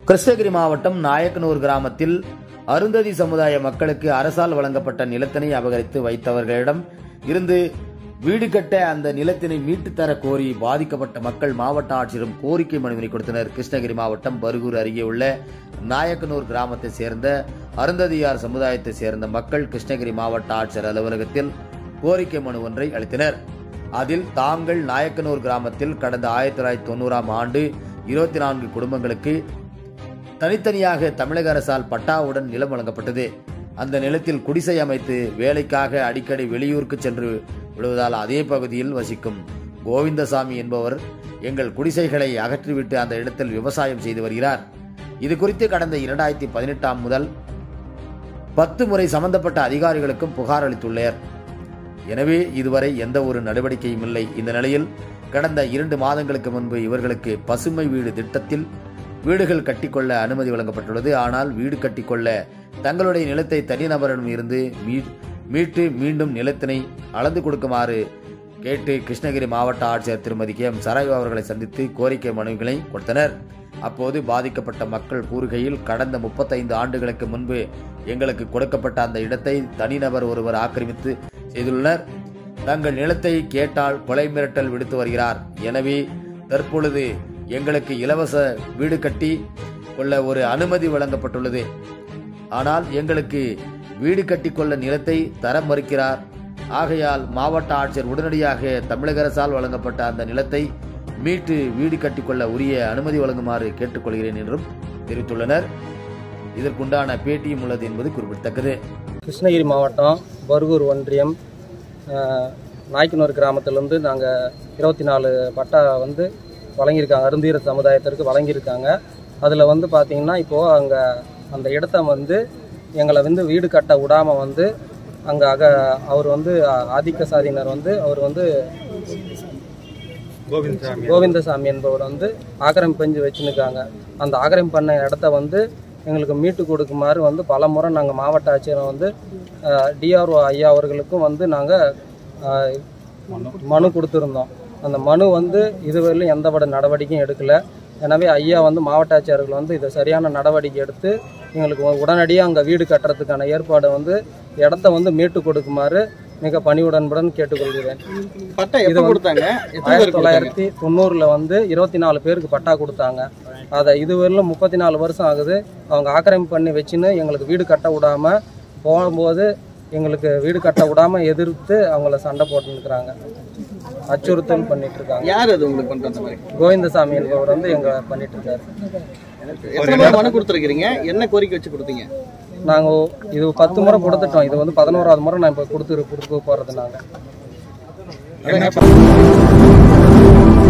கிருஷ்ணகிரி மாவட்டம் நாயக்கனூர் கிராமத்தில் அருந்ததி சமுதாய மக்களுக்கு அரசால் வழங்கப்பட்ட நிலத்தினை அபகரித்து வைத்தவர்களிடம் இருந்து வீடு கட்ட அந்த நிலத்தினை மீட்டுத் தர கோரி பாதிக்கப்பட்ட மக்கள் மாவட்ட ஆட்சியரும் கோரிக்கை மனுவினை கொடுத்தனர் கிருஷ்ணகிரி மாவட்டம் பருகூர் அருகே உள்ள நாயக்கனூர் கிராமத்தை சேர்ந்த அருந்ததியார் சமுதாயத்தை சேர்ந்த மக்கள் கிருஷ்ணகிரி மாவட்ட ஆட்சியர் அலுவலகத்தில் கோரிக்கை மனு ஒன்றை அளித்தனர் அதில் தாங்கள் நாயக்கனூர் கிராமத்தில் கடந்த ஆயிரத்தி தொள்ளாயிரத்தி தொண்ணூறாம் ஆண்டு இருபத்தி நான்கு குடும்பங்களுக்கு தனித்தனியாக தமிழக அரசால் பட்டாவுடன் நிலம் வழங்கப்பட்டது அந்த நிலத்தில் குடிசை அமைத்து வேலைக்காக அடிக்கடி வெளியூருக்கு சென்று விடுவதால் அதே பகுதியில் வசிக்கும் கோவிந்தசாமி என்பவர் எங்கள் குடிசைகளை அகற்றிவிட்டு அந்த இடத்தில் விவசாயம் செய்து வருகிறார் இது குறித்து கடந்த இரண்டாயிரத்தி பதினெட்டாம் முதல் பத்து முறை சம்பந்தப்பட்ட அதிகாரிகளுக்கும் புகார் அளித்துள்ளார் எனவே இதுவரை எந்த ஒரு நடவடிக்கையும் இல்லை இந்த நிலையில் கடந்த இரண்டு மாதங்களுக்கு முன்பு இவர்களுக்கு பசுமை வீடு திட்டத்தில் வீடுகள் கட்டிக்கொள்ள அனுமதி வழங்கப்பட்டுள்ளது ஆனால் வீடு கட்டிக்கொள்ள தங்களுடைய நிலத்தை தனிநபரிடம் இருந்து மீ- மீட்டு மீண்டும் நிலத்தினை அளந்து கொடுக்குமாறு கேட்டு கிருஷ்ணகிரி மாவட்ட ஆட்சியர் திருமதி கே எம் சராயு அவர்களை சந்தித்து கோரிக்கை மனுக்களை கொடுத்தனர் அப்போது பாதிக்கப்பட்ட மக்கள் கூறுகையில் கடந்த முப்பத்தைந்து ஆண்டுகளுக்கு முன்பு எங்களுக்கு கொடுக்கப்பட்ட அந்த இடத்தை தனிநபர் ஒருவர் ஆக்கிரமித்து செய்துள்ளனர் தங்கள் நிலத்தை கேட்டால் கொலை மிரட்டல் விடுத்து வருகிறார் எனவே தற்பொழுது எங்களுக்கு இலவச வீடு கட்டி கொள்ள ஒரு அனுமதி வழங்கப்பட்டுள்ளது ஆனால் எங்களுக்கு வீடு கட்டிக்கொள்ள நிலத்தை தர மறுக்கிறார் ஆகையால் மாவட்ட ஆட்சியர் உடனடியாக தமிழக அரசால் வழங்கப்பட்ட அந்த நிலத்தை மீட்டு வீடு கட்டிக்கொள்ள உரிய அனுமதி வழங்குமாறு கேட்டுக்கொள்கிறேன் என்றும் தெரிவித்துள்ளனர் இதற்குண்டான பேட்டியும் உள்ளது என்பது குறிப்பிடத்தக்கது கிருஷ்ணகிரி மாவட்டம் பர்கூர் ஒன்றியம் அஹ், நாய்க்கனூர் கிராமத்திலேருந்து நாங்கள் இருபத்தி நாலு பட்டா வந்து வழங்கியிருக்காங்க அருந்தீர சமுதாயத்திற்கு வழங்கியிருக்காங்க அதில் வந்து பார்த்திங்கன்னா இப்போது அங்கே அந்த இடத்த வந்து எங்களை வந்து வீடு கட்ட விடாமல் வந்து அங்கே அக அவர் வந்து அ- ஆதிக்க சாதியினர் வந்து அவர் வந்து கோவிந்தசாமி என்பவர் வந்து ஆக்கிரமிப்பு செஞ்சு வச்சுருக்காங்க அந்த ஆக்கிரமிப்பு பண்ண இடத்த வந்து எங்களுக்கு மீட்டு கொடுக்குமாறு வந்து பல முறை நாங்கள் மாவட்ட ஆட்சியரை வந்து டிஆர்ஓ ஐயா அவர்களுக்கும் வந்து நாங்கள் மனு கொடுத்துருந்தோம் அந்த மனு வந்து இதுவரையிலும் எந்த விட நடவடிக்கையும் எடுக்கலை எனவே ஐயா வந்து மாவட்ட ஆட்சியர்கள் வந்து இதை சரியான நடவடிக்கை எடுத்து எங்களுக்கு உடனடியாக அங்கே வீடு கட்டுறதுக்கான ஏற்பாடு வந்து இடத்த வந்து மீட்டு கொடுக்குமாறு மிக பணிவுடன்புடன் கேட்டுக்கொள்கிறேன் பட்டா இது எப்போ வந்து கொடுத்தாங்க எத்தனை ஆயிரத்தி பேர் கொடுத்தாங்க தொள்ளாயிரத்தி தொண்ணூறில் வந்து இருபத்தி நாலு பேருக்கு பட்டா கொடுத்தாங்க அதை இதுவரையிலும் முப்பத்தி நாலு வருஷம் ஆகுது அவங்க ஆக்கிரமிப்பு பண்ணி வச்சுன்னு எங்களுக்கு வீடு கட்ட விடாம போகும்போது எங்களுக்கு வீடு கட்ட விடாம எதிர்த்து அவங்கள சண்டை போட்டுருக்குறாங்க அச்சுறுத்தல் பண்ணிட்டு இருக்காங்க யார் அது உங்களுக்கு பண்ற அந்த மாதிரி கோவிந்தசாமி என்பவர் வந்து எங்க பண்ணிட்டு இருக்காரு எத்தனை முறை மனு கொடுத்துருக்கீங்க என்ன கோரிக்கை வச்சு கொடுத்தீங்க நாங்கள் இது பத்து முறை கொடுத்துட்டோம் இது வந்து பதினோராவது முறை நான் இப்போ கொடுத்து கொடுக்க போகிறது நாங்கள்